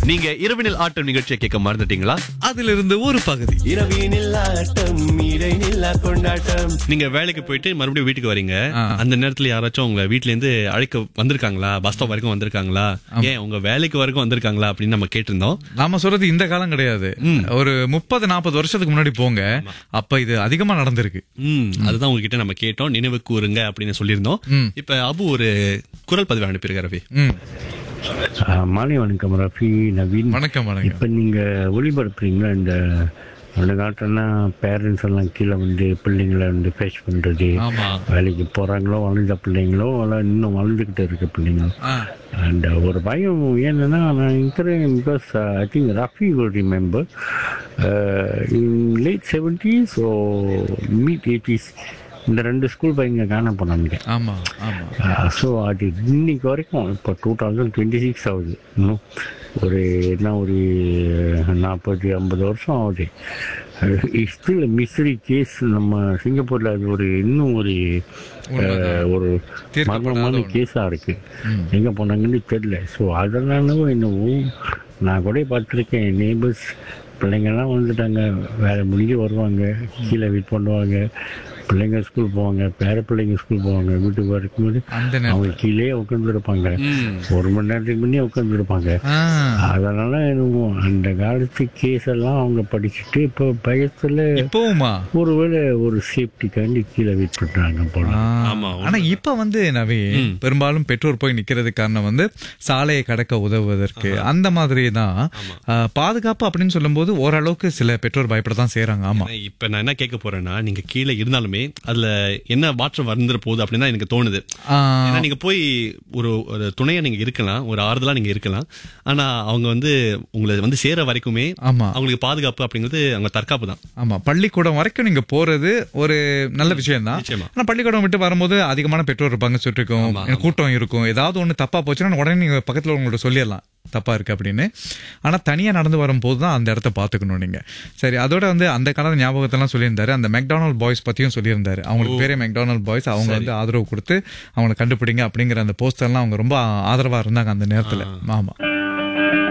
நீங்க இரவினில் ஆட்டம் நிகழ்ச்சியை கேட்க மறந்துட்டீங்களா அதிலிருந்து ஒரு பகுதி இரவினில் ஆட்டம் இடைநில்லா கொண்டாட்டம் நீங்க வேலைக்கு போயிட்டு மறுபடியும் வீட்டுக்கு வரீங்க ஆ. அந்த நேரத்துல யாராச்சும் உங்க வீட்ல இருந்து அழைக்க வந்திருக்காங்களா பஸ் ஸ்டாப் வரைக்கும் வந்திருக்காங்களா ஏன் உங்க வேலைக்கு வரைக்கும் வந்திருக்காங்களா அப்படின்னு நம்ம கேட்டிருந்தோம் நாம சொல்றது இந்த காலம் கிடையாது ஒரு முப்பது நாற்பது வருஷத்துக்கு முன்னாடி போங்க அப்ப இது அதிகமா நடந்திருக்கு ம் அதுதான் உங்ககிட்ட நம்ம கேட்டோம் நினைவு கூறுங்க அப்படின்னு சொல்லியிருந்தோம் ம். இப்ப அபு ஒரு குரல் பதிவு அனுப்பியிருக்காரு ரவி ம் ஆ, மாலை வணக்கம் ரஃபி நவீன் வணக்கம் வணக்கம் இப்போ நீங்கள் ஒளிபரப்புறீங்களா இந்த அந்த காலத்துலாம் பேரண்ட்ஸ் எல்லாம் கீழே வந்து பிள்ளைங்களை வந்து ஃபேஸ் பண்ணுறது ஆமா வேலைக்கு போகிறாங்களோ வளர்ந்த பிள்ளைங்களோ இல்லை இன்னும் வளர்ந்துக்கிட்டு இருக்க பிள்ளைங்களோ ஆ, அண்ட் ஒரு பயம் ஏன்னா நான் இருக்கிறேன் because I think Rafi will remember in late seventies or mid eighties இந்த ரெண்டு ஸ்கூல் பையங்க காண போனாங்க ஆமா ஆமா ஸோ அது இன்னைக்கு வரைக்கும் இப்போ டூ தௌசண்ட் டுவெண்ட்டி சிக்ஸ் ஆகுது இன்னும் ஒரு என்ன ஒரு நாற்பது ஐம்பது வருஷம் ஆகுது ஸ்டில் மிஸ்ரி கேஸ் நம்ம சிங்கப்பூரில் அது ஒரு இன்னும் ஒரு அஹ், ஒரு தீர்க்கப்படாத மர்மமான ஒண்ணு. கேஸாக இருக்கு எங்கே போனாங்கன்னு தெரியல ஸோ அதனால என்னவோ நான் கூட பார்த்துருக்கேன் நேபர்ஸ் பிள்ளைங்கெல்லாம் வந்துட்டாங்க வேலை முடிஞ்சு வருவாங்க கீழே வெயிட் பண்ணுவாங்க பிள்ளைங்க ஸ்கூல் போவாங்க பேர பிள்ளைங்க ஸ்கூல் போவாங்க வீட்டுக்கு வரும்போது அந்த நேரம் அவங்க கீழே உட்காந்துருப்பாங்க ஒரு மணி நேரத்துக்கு முன்னே உட்காந்துருப்பாங்க ஆ, அதனால என்னமோ அந்த காலத்து கேஸ் எல்லாம் அவங்க படிச்சுட்டு இப்போ பயத்துல இப்பவுமா ஒருவேளை ஒரு சேஃப்டிக்காண்டி கீழே வெயிட் பண்றாங்க போல ஆ, ஆமா, ஆனா இப்ப வந்து நவி பெரும்பாலும் பெற்றோர் போய் நிக்கிறது காரணம் வந்து சாலையை கடக்க உதவுவதற்கு அந்த மாதிரி தான் ஆ, பாதுகாப்பு அப்படின்னு சொல்லும்போது ஓரளவுக்கு சில பெற்றோர் பயப்பட தான் செய்யறாங்க ஆமா இப்ப நான் என்ன கேட்க போறேன்னா நீங்க கீழே இருந்தாலுமே அதுல என்ன மாற்றம் வந்துட போகுது அப்படின்னு தான் எனக்கு தோணுது ஆ, ஏன்னா நீங்க போய் ஒரு ஒரு துணையா நீங்க இருக்கலாம் ஒரு ஆறுதலா நீங்க இருக்கலாம் ஆனா அவங்க வந்து உங்களை வந்து சேர வரைக்குமே ஆமா அவங்களுக்கு பாதுகாப்பு அப்படிங்கிறது அவங்க தற்காப்பு தான் ஆமா பள்ளிக்கூடம் வரைக்கும் நீங்க போறது ஒரு நல்ல விஷயம் தான் நிச்சயமா. ஆனா பள்ளிக்கூடம் விட்டு வரும்போது அதிகமான பெற்றோர் இருப்பாங்க சுற்றிருக்கும் கூட்டம் இருக்கும் ஏதாவது ஒண்ணு தப்பா போச்சுன்னா உடனே நீங்க பக்கத்துல உங்கள்ட்ட சொல்லிடலாம் தப்பா இருக்கு அப்படின்னு ஆனா தனியா நடந்து வரும்போது தான் அந்த இடத்த பாத்துக்கணும் நீங்க சரி அதோட வந்து அந்த காலத்து ஞாபகத்தெல்லாம் சொல்லியிருந்தாரு அந்த மெக்டானல் பாய்ஸ் பத்தியும் சொல்லியிருந்தாரு அவங்களுக்கு பேரே மெக்டானல் பாய்ஸ் அவங்க வந்து ஆதரவு கொடுத்து அவங்களை கண்டுபிடிங்க அப்படிங்கிற அந்த போஸ்டர்லாம் அவங்க ரொம்ப ஆதரவா இருந்தாங்க அந்த நேரத்துல ஆமா